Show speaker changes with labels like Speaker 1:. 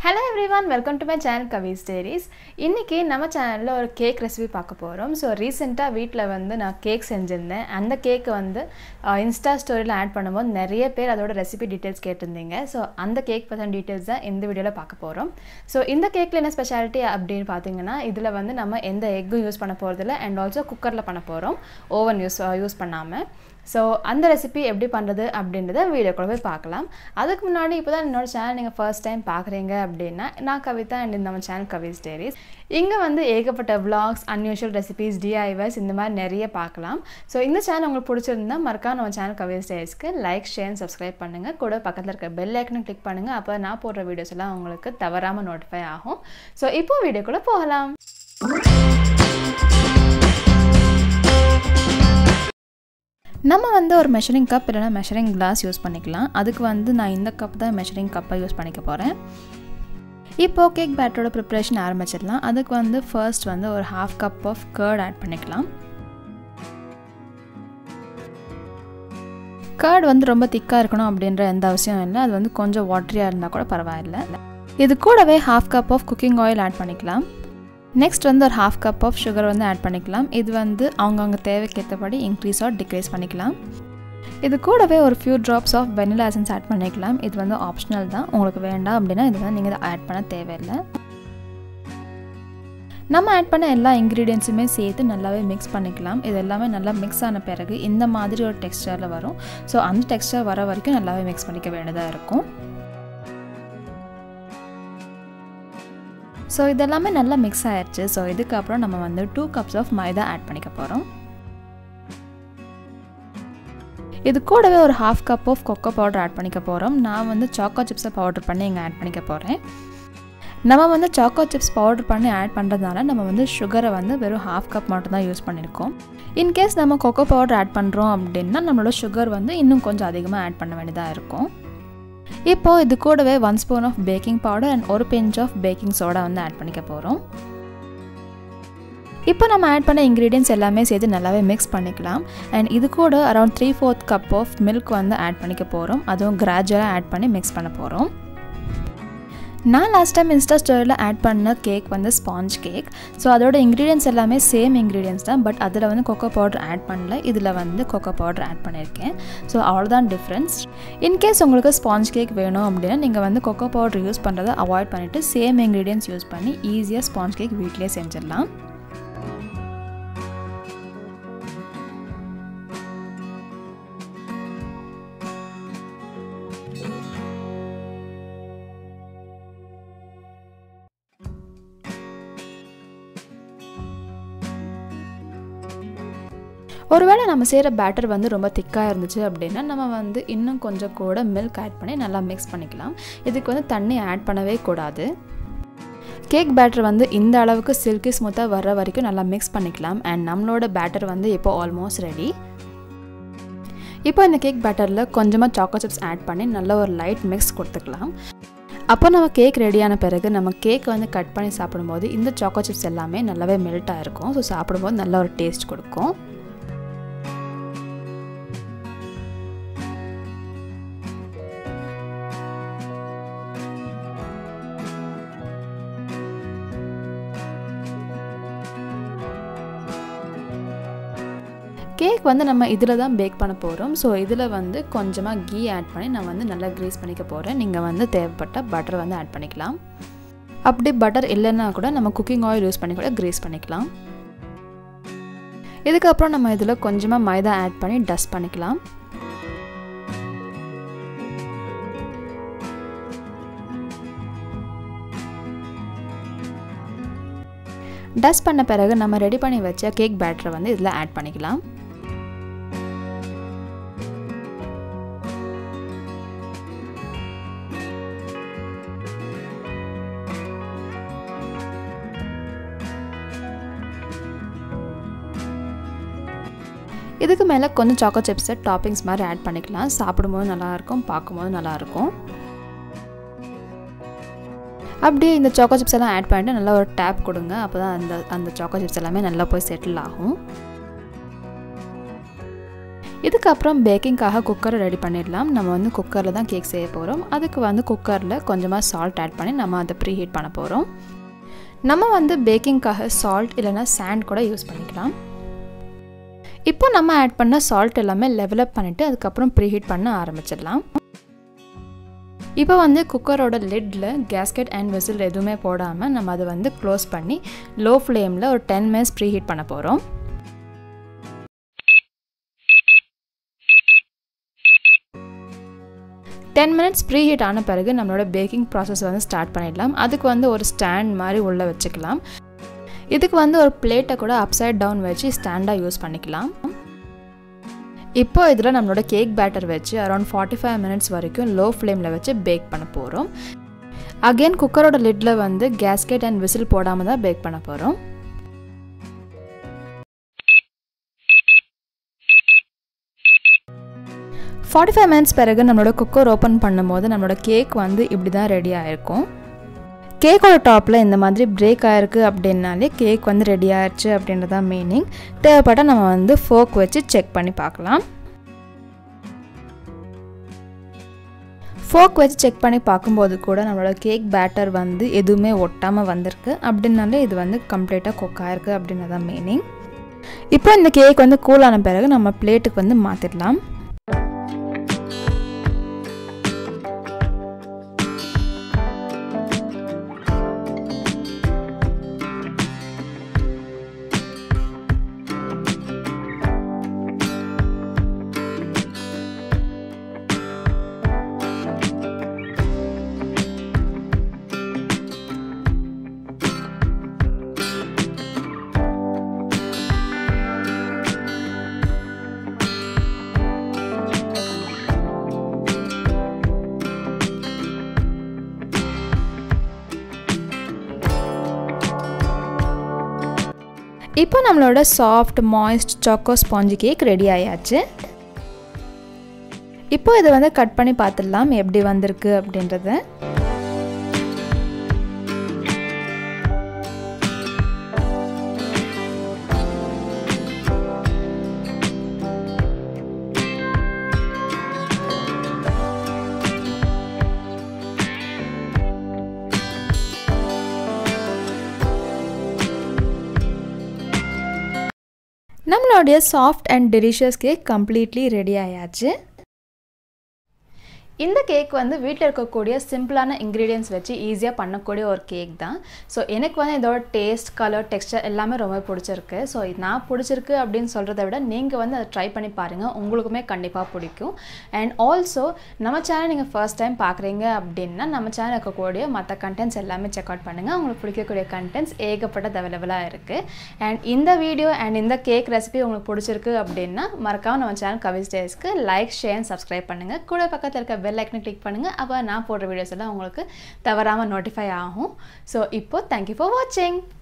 Speaker 1: hello everyone welcome to my channel Kavi's diaries இன்றைக்கி நம்ம சேனலில் ஒரு கேக் ரெசிபி பார்க்க போகிறோம் ஸோ ரீசெண்டாக வீட்டில் வந்து நான் கேக் செஞ்சுருந்தேன் அந்த கேக்கு வந்து இன்ஸ்டா ஸ்டோரியில் ஆட் பண்ணும்போது நிறைய பேர் அதோட ரெசிபி டீட்டெயில்ஸ் கேட்டிருந்தீங்க ஸோ அந்த கேக் பற்றின டீட்டெயில்ஸ் தான் இந்த வீடியோவில் பார்க்க போகிறோம் ஸோ இந்த கேக்கில் என்ன ஸ்பெஷாலிட்டி அப்படின்னு பார்த்தீங்கன்னா இதில் வந்து நம்ம எந்த எக்கும் யூஸ் பண்ண போகிறதில்ல அண்ட் ஆல்சோ குக்கரில் பண்ண போகிறோம் ஓவன் யூஸ் யூஸ் பண்ணாமல் ஸோ அந்த ரெசிபி எப்படி பண்ணுறது அப்படின்றத வீடியோக்குள்ள போய் பார்க்கலாம் அதுக்கு முன்னாடி இப்போ தான் என்னோட சேனல் நீங்கள் ஃபர்ஸ்ட் டைம் பார்க்குறீங்க அப்படின்னா நான் கவிதா அண்ட் நம்ம சேனல் கவிஸ் டேரிஸ் இங்கே வந்து ஏகப்பட்ட விளாக்ஸ் அன்யூஷுவல் ரெசிபிஸ் டிஐவைஸ் இந்த மாதிரி நிறைய பார்க்கலாம் ஸோ இந்த சேனல் உங்களுக்கு பிடிச்சிருந்தா மறக்காம நம்ம சேனல் கவிஸ் டேரிஸ்க்கு லைக் ஷேர் சப்ஸ்கிரைப் பண்ணுங்கள் கூட பக்கத்தில் இருக்க பெல் ஐக்கனும் கிளிக் பண்ணுங்கள் அப்போ நான் போடுற வீடியோஸ் எல்லாம் உங்களுக்கு தவறாமல் நோட்டிஃபை ஆகும் ஸோ இப்போ வீடியோக்குள்ளே போகலாம் நம்ம வந்து ஒரு மெஷரிங் கப் இல்லைனா மெஷரிங் கிளாஸ் யூஸ் பண்ணிக்கலாம் அதுக்கு வந்து நான் இந்த கப் தான் மெஷரிங் கப்பை யூஸ் பண்ணிக்க போகிறேன் இப்போது கேக் பேட்டரோட ப்ரிப்ரேஷன் ஆரம்பிச்சிடலாம் அதுக்கு வந்து ஃபர்ஸ்ட் வந்து ஒரு half cup of curd add பண்ணிக்கலாம் கர்ட் வந்து ரொம்ப திக்காக இருக்கணும் அப்படின்ற எந்த அவசியம் இல்லை அது வந்து கொஞ்சம் வாட்டரியாக இருந்தால் கூட பரவாயில்ல இது கூடவே half cup of cooking oil add பண்ணிக்கலாம் நெக்ஸ்ட் வந்து ஒரு ஹாஃப் கப் ஆஃப் சுகர் வந்து ஆட் பண்ணிக்கலாம் இது வந்து அவங்கவுங்க தேவைக்கேற்றபடி இன்க்ரீஸ் ஆர் டிக்ரீஸ் பண்ணிக்கலாம் இது கூடவே ஒரு few drops of vanilla essence add பண்ணிக்கலாம் இது வந்து ஆப்ஷனல் தான் உங்களுக்கு வேண்டாம் அப்படின்னா இது வந்து நீங்கள் ஆட் பண்ண தேவையில்லை நம்ம ஆட் பண்ண எல்லா இன்க்ரீடியன்ஸுமே சேர்த்து நல்லாவே மிக்ஸ் பண்ணிக்கலாம் இது எல்லாமே நல்லா மிக்ஸ் ஆன பிறகு இந்த மாதிரி ஒரு டெக்ஸ்டரில் வரும் ஸோ அந்த டெக்ஸ்டர் வர வரைக்கும் நல்லாவே மிக்ஸ் பண்ணிக்க வேண்டியதாக இருக்கும் ஸோ இதெல்லாமே நல்லா மிக்ஸ் ஆயிடுச்சு ஸோ இதுக்கப்புறம் நம்ம வந்து two cups of maida add பண்ணிக்க போகிறோம் இது கூடவே ஒரு half cup of cocoa powder add பண்ணிக்க போகிறோம் நான் வந்து சாக்கோ சிப்ஸை பவுடர் பண்ணி இங்கே ஆட் பண்ணிக்க போகிறேன் நம்ம வந்து சாக்கோ சிப்ஸ் பவுடர் பண்ணி ஆட் பண்ணுறதுனால நம்ம வந்து சுகரை வந்து வெறும் ஹாஃப் கப் மட்டும் தான் யூஸ் பண்ணியிருக்கோம் இன்கேஸ் நம்ம கொக்கோ பவுடர் ஆட் பண்ணுறோம் அப்படின்னா நம்மளோட சுகர் வந்து இன்னும் கொஞ்சம் அதிகமாக ஆட் பண்ண வேண்டியதாக இருக்கும் இப்போது இது கூடவே one spoon of baking powder and ஒரு பிஞ்ச் ஆஃப் பேக்கிங் சோடா வந்து ஆட் பண்ணிக்க போகிறோம் இப்போ நம்ம ஆட் பண்ண இன்க்ரீடியன்ஸ் எல்லாமே சேர்த்து நல்லாவே மிக்ஸ் பண்ணிக்கலாம் அண்ட் இது கூட around three fourth cup of milk வந்து ஆட் பண்ணிக்க போகிறோம் அதுவும் கிராஜுவலாக ஆட் பண்ணி மிக்ஸ் பண்ண போகிறோம் நான் லாஸ்ட் டைம் இன்ஸ்டா ஸ்டோரியில் ஆட் பண்ண கேக் வந்து ஸ்பாஞ்ச் கேக் ஸோ அதோட இன்க்ரீடியன்ஸ் எல்லாமே சேம் இன்க்ரீடியன்ஸ் தான் பட் அதில் வந்து கொக்கோ பவுடர் ஆட் பண்ணல இதில் வந்து கொக்கோ பவுடர் ஆட் பண்ணியிருக்கேன் ஸோ அவ்வளோதான் டிஃப்ரென்ஸ் இன்கேஸ் உங்களுக்கு ஸ்பாஞ்ச் கேக் வேணும் அப்படின்னா நீங்கள் வந்து கொக்கோ பவுடர் யூஸ் பண்ணுறதை அவாய்ட் பண்ணிவிட்டு சேம் இன்க்ரீடியன்ஸ் யூஸ் பண்ணி ஈஸியாக ஸ்பாஞ்ச் கேக் வீட்லேயே செஞ்சிடலாம் ஒருவேளை நம்ம செய்கிற பேட்டர் வந்து ரொம்ப திக்காக இருந்துச்சு அப்படின்னா நம்ம வந்து இன்னும் கொஞ்சம் கூட மில்க் ஆட் பண்ணி நல்லா மிக்ஸ் பண்ணிக்கலாம் இதுக்கு வந்து தண்ணி ஆட் பண்ணவே கூடாது கேக் பேட்டர் வந்து இந்த அளவுக்கு சில்கி ஸ்மூத்தாக வர்ற வரைக்கும் நல்லா மிக்ஸ் பண்ணிக்கலாம் அண்ட் நம்மளோட பேட்டர் வந்து இப்போ ஆல்மோஸ்ட் ரெடி இப்போ இந்த கேக் பேட்டரில் கொஞ்சமாக சாக்கோ சிப்ஸ் ஆட் பண்ணி நல்ல ஒரு லைட் மிக்ஸ் கொடுத்துக்கலாம் அப்போ நம்ம கேக் ரெடியான பிறகு நம்ம கேக் வந்து கட் பண்ணி சாப்பிடும்போது இந்த சாக்கோ சிப்ஸ் எல்லாமே நல்லாவே மெல்ட் ஆகிருக்கும் ஸோ சாப்பிடும்போது நல்ல ஒரு டேஸ்ட் கொடுக்கும் கேக் வந்து நம்ம இதில் தான் பேக் பண்ண போகிறோம் ஸோ இதில் வந்து கொஞ்சமாக கீ ஆட் பண்ணி நான் வந்து நல்லா க்ரீஸ் பண்ணிக்க போகிறேன் நீங்கள் வந்து தேவைப்பட்ட பட்டர் வந்து ஆட் பண்ணிக்கலாம் அப்படி பட்டர் இல்லைன்னா கூட நம்ம குக்கிங் ஆயில் யூஸ் பண்ணி கூட க்ரீஸ் பண்ணிக்கலாம் இதுக்கப்புறம் நம்ம இதில் கொஞ்சமாக மைதா ஆட் பண்ணி டஸ்ட் பண்ணிக்கலாம் டஸ்ட் பண்ண பிறகு நம்ம ரெடி பண்ணி வச்ச கேக் பேட்டரை வந்து இதில் ஆட் பண்ணிக்கலாம் இதுக்கு மேலே கொஞ்சம் சாக்கோ சிப்ஸை டாப்பிங்ஸ் மாதிரி ஆட் பண்ணிக்கலாம் சாப்பிடும்போது நல்லாயிருக்கும் பார்க்கும்போது நல்லாயிருக்கும் அப்படியே இந்த சாக்கோ சிப்ஸ் எல்லாம் ஆட் பண்ணிட்டு நல்லா ஒரு டேப் கொடுங்க அப்போ தான் அந்த அந்த சாக்கோ சிப்ஸ் எல்லாமே நல்லா போய் செட்டில் ஆகும் இதுக்கப்புறம் பேக்கிங்காக குக்கரை ரெடி பண்ணிடலாம் நம்ம வந்து குக்கரில் தான் கேக் செய்ய போகிறோம் அதுக்கு வந்து குக்கரில் கொஞ்சமாக சால்ட் ஆட் பண்ணி நம்ம அதை ப்ரீ ஹீட் பண்ண போகிறோம் நம்ம வந்து பேக்கிங்காக சால்ட் இல்லைனா சாண்ட் கூட யூஸ் பண்ணிக்கலாம் இப்போ நம்ம ஆட் பண்ண சால்ட் எல்லாமே லெவலப் பண்ணிவிட்டு அதுக்கப்புறம் ப்ரீஹீட் பண்ண ஆரம்பிச்சிடலாம் இப்போ வந்து குக்கரோட லிட்டில் கேஸ்கெட் அண்ட் விசில் எதுவுமே போடாமல் நம்ம அதை வந்து க்ளோஸ் பண்ணி லோ ஃப்ளேமில் ஒரு டென் மினிட்ஸ் ப்ரீஹீட் பண்ண போகிறோம் டென் மினிட்ஸ் ப்ரீ ஹீட் ஆன பிறகு நம்மளோட பேக்கிங் ப்ராசஸ் வந்து ஸ்டார்ட் பண்ணிடலாம் அதுக்கு வந்து ஒரு ஸ்டாண்ட் மாதிரி உள்ளே வச்சுக்கலாம் இதுக்கு வந்து ஒரு பிளேட்டை கூட அப்சைட் டவுன் வச்சு ஸ்டாண்டாக யூஸ் பண்ணிக்கலாம் இப்போ இதில் நம்மளோட கேக் பேட்டர் வச்சு அரௌண்ட் ஃபார்ட்டி ஃபைவ் மினிட்ஸ் வரைக்கும் லோ ஃப்ளேமில் வச்சு பேக் பண்ண போகிறோம் அகெயின் குக்கரோட லிட்டில் வந்து கேஸ்கெட் அண்ட் விசில் போடாமல் தான் பேக் பண்ண போகிறோம் ஃபார்ட்டி ஃபைவ் மினிட்ஸ் பிறகு நம்மளோட குக்கர் ஓப்பன் பண்ணும்போது நம்மளோட கேக் வந்து இப்படி தான் ரெடி ஆகிருக்கும் கேக்கோட டாப்பில் இந்த மாதிரி பிரேக் ஆகிருக்கு அப்படின்னாலே கேக் வந்து ரெடி ஆயிடுச்சு அப்படின்றது தான் மீனிங் தேவைப்பட்டால் நம்ம வந்து ஃபோக் வச்சு செக் பண்ணி பார்க்கலாம் ஃபோக் வச்சு செக் பண்ணி பார்க்கும்போது கூட நம்மளோட கேக் பேட்டர் வந்து எதுவுமே ஒட்டாமல் வந்திருக்கு அப்படின்னாலே இது வந்து கம்ப்ளீட்டாக குக் ஆயிருக்கு அப்படின்றது தான் மீனிங் இப்போ இந்த கேக் வந்து கூலான பிறகு நம்ம பிளேட்டுக்கு வந்து மாற்றிடலாம் இப்போ நம்மளோட soft moist choco sponge cake ready ஆயாச்சு இப்போ இதை வந்து கட் பண்ணி பார்த்துடலாம் எப்படி வந்திருக்கு அப்படின்றத நம்மளுடைய soft and delicious cake completely ready ஆயாச்சு இந்த கேக் வந்து வீட்டில் இருக்கக்கூடிய சிம்பிளான இன்க்ரீடியன்ஸ் வச்சு ஈஸியாக பண்ணக்கூடிய ஒரு கேக் தான் ஸோ எனக்கு வந்து இதோட டேஸ்ட் கலர் டெக்ஸ்டர் எல்லாமே ரொம்ப பிடிச்சிருக்கு ஸோ நான் பிடிச்சிருக்கு அப்படின்னு சொல்கிறத விட நீங்கள் வந்து அதை ட்ரை பண்ணி பாருங்கள் உங்களுக்குமே கண்டிப்பாக பிடிக்கும் அண்ட் ஆல்சோ நம்ம சேனல் நீங்கள் ஃபர்ஸ்ட் டைம் பார்க்குறீங்க அப்படின்னா நம்ம சேனல் இருக்கக்கூடிய மற்ற கண்டென்ட்ஸ் எல்லாமே செக் அவுட் பண்ணுங்கள் உங்களுக்கு பிடிக்கக்கூடிய கண்டென்ட்ஸ் ஏகப்பட்டது அவைலபிளாக இருக்குது அண்ட் இந்த வீடியோ அண்ட் இந்த கேக் ரெசிபி உங்களுக்கு பிடிச்சிருக்கு அப்படின்னா மறக்காமல் நம்ம சேனல் கவிஸ் டேஸ்க்கு லைக் ஷேர் அண்ட் சப்ஸ்கிரைப் பண்ணுங்கள் கூட பக்கத்தில் இருக்க பெல் ஐக்கனை கிளிக் பண்ணுங்கள் அப்போ நான் போடுற வீடியோஸ் எல்லாம் உங்களுக்கு தவறாமல் நோட்டிஃபை ஆகும் ஸோ இப்போ தேங்க்யூ ஃபார் வாட்சிங்